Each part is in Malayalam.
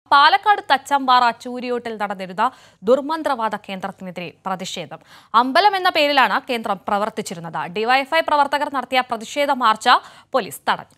പാലക്കാട് തച്ചമ്പാറ ചൂരിയോട്ടിൽ നടന്നിരുന്ന ദുർമന്ത്രവാദ കേന്ദ്രത്തിനെതിരെ പ്രതിഷേധം അമ്പലം എന്ന പേരിലാണ് കേന്ദ്രം പ്രവർത്തിച്ചിരുന്നത് ഡിവൈഎഫ്ഐ പ്രവർത്തകർ നടത്തിയ പ്രതിഷേധ മാർച്ച് പോലീസ് തടഞ്ഞു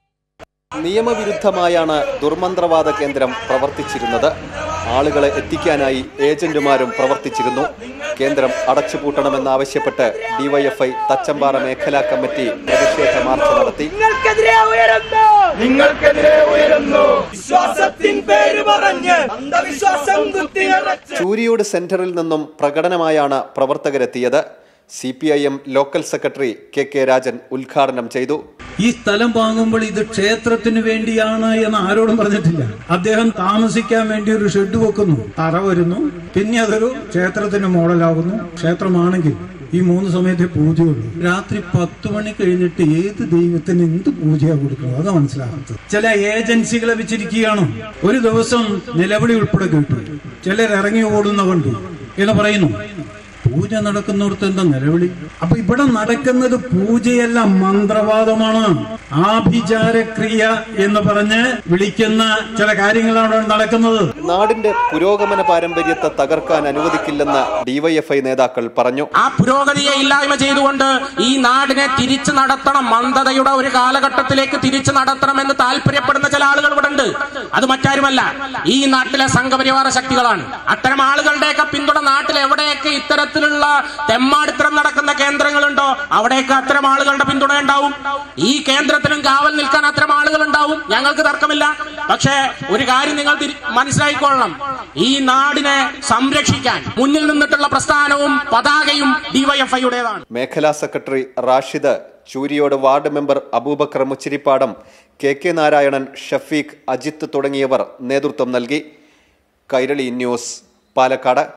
നിയമവിരുദ്ധമായാണ് ദുർമന്ത്രവാദ കേന്ദ്രം പ്രവർത്തിച്ചിരുന്നത് ആളുകളെ എത്തിക്കാനായി ഏജന്റുമാരും പ്രവർത്തിച്ചിരുന്നു കേന്ദ്രം അടച്ചുപൂട്ടണമെന്നാവശ്യപ്പെട്ട് ഡിവൈഎഫ്ഐ തച്ചമ്പാറ മേഖലാ കമ്മിറ്റി പ്രതിഷേധ മാർച്ച് നടത്തി നിങ്ങൾക്കെതിരെ ഉയരുന്നു നിങ്ങൾക്കെതിരെ ഉയരുന്നു വിശ്വാസത്തിൻ പേര് പറഞ്ഞ് അന്ധവിശ്വാസം കുത്തിയറച്ച് ചൂരിയോട് സെന്ററിൽ നിന്നും പ്രകടനമായാണ് പ്രവർത്തകരെത്തിയത് C P I M local secretary K K Rajan ഉദ്ഘാടനം ചെയ്തു ഈ സ്ഥലം വാങ്ങുമ്പോൾ ഇത് ക്ഷേത്രത്തിന് വേണ്ടിയാണ് എന്ന് ആരോടും പറഞ്ഞിട്ടില്ല അദ്ദേഹം താമസിക്കാൻ വേണ്ടി ഒരു ഷെഡ് വെക്കുന്നു തറ വരുന്നു പിന്നെ അതൊരു ക്ഷേത്രത്തിന് മോഡലാകുന്നു ക്ഷേത്രമാണെങ്കിൽ ഈ മൂന്ന് സമയത്തെ പൂജയുള്ളൂ രാത്രി പത്ത് മണി കഴിഞ്ഞിട്ട് ഏത് ദൈവത്തിന് എന്ത് പൂജയാ കൊടുക്കണം അത് മനസ്സിലാകാത്തത് ചില ഏജൻസികളെ വെച്ചിരിക്കുകയാണ് ഒരു ദിവസം നിലവിളി ഉൾപ്പെടെ കേട്ടു ചിലർ ഇറങ്ങി ഓടുന്ന കണ്ടു എന്ന് പറയുന്നു പൂജ നടക്കുന്നിടത്ത് എന്താ നിലവിളി അപ്പൊ ഇവിടെ നടക്കുന്നത് പൂജയല്ല മന്ത്രവാദമാണ് ആഭിചാരക്രിയ എന്ന് പറഞ്ഞ് വിളിക്കുന്ന ചില കാര്യങ്ങളാണ് നടക്കുന്നത് നാടിന്റെ പുരോഗമന പാരമ്പര്യത്തെ തകർക്കാൻ അനുവദിക്കില്ലെന്ന് ഡിവൈഎഫ്ഐ നേതാക്കൾ പറഞ്ഞു ആ പുരോഗതിയെ ഇല്ലായ്മ ചെയ്തുകൊണ്ട് ഈ നാടിനെ തിരിച്ചു നടത്തണം മന്ദതയുടെ ഒരു കാലഘട്ടത്തിലേക്ക് തിരിച്ചു നടത്തണമെന്ന് താല്പര്യപ്പെടുന്ന ചില ആളുകൾ ഇവിടെ ഉണ്ട് അത് മറ്റാരുമല്ല ഈ നാട്ടിലെ സംഘപരിവാര ശക്തികളാണ് അത്തരം ആളുകളുടെയൊക്കെ പിന്തുണ നാട്ടിൽ എവിടെയൊക്കെ ഇത്തരത്തിലുള്ള തെമ്മാടിത്തരം നടക്കുന്ന കേന്ദ്രങ്ങളുണ്ടോ അവിടെയൊക്കെ അത്തരം ആളുകളുടെ പിന്തുണ ഉണ്ടാവും ഈ കേന്ദ്രത്തിനും കാവൽ നിൽക്കാൻ അത്തരം ആളുകൾ ഉണ്ടാവും ഞങ്ങൾക്ക് തർക്കമില്ല പക്ഷേ ഒരു കാര്യം നിങ്ങൾ തിരി- മനസ്സിലാക്കിക്കൊള്ളണം ഈ നാടിനെ സംരക്ഷിക്കാൻ മുന്നിൽ നിന്നിട്ടുള്ള പ്രസ്ഥാനവും പതാകയും ഡിവൈഎഫ്ഐയുടേതാണ് മേഖലാ secretary Rashid Chooriyode ward member Abubakar Muchiripadam K K Narayanan Shafeeq Ajith തുടങ്ങിയവർ നേതൃത്വം നൽകി കൈരളി ന്യൂസ് പാലക്കാട്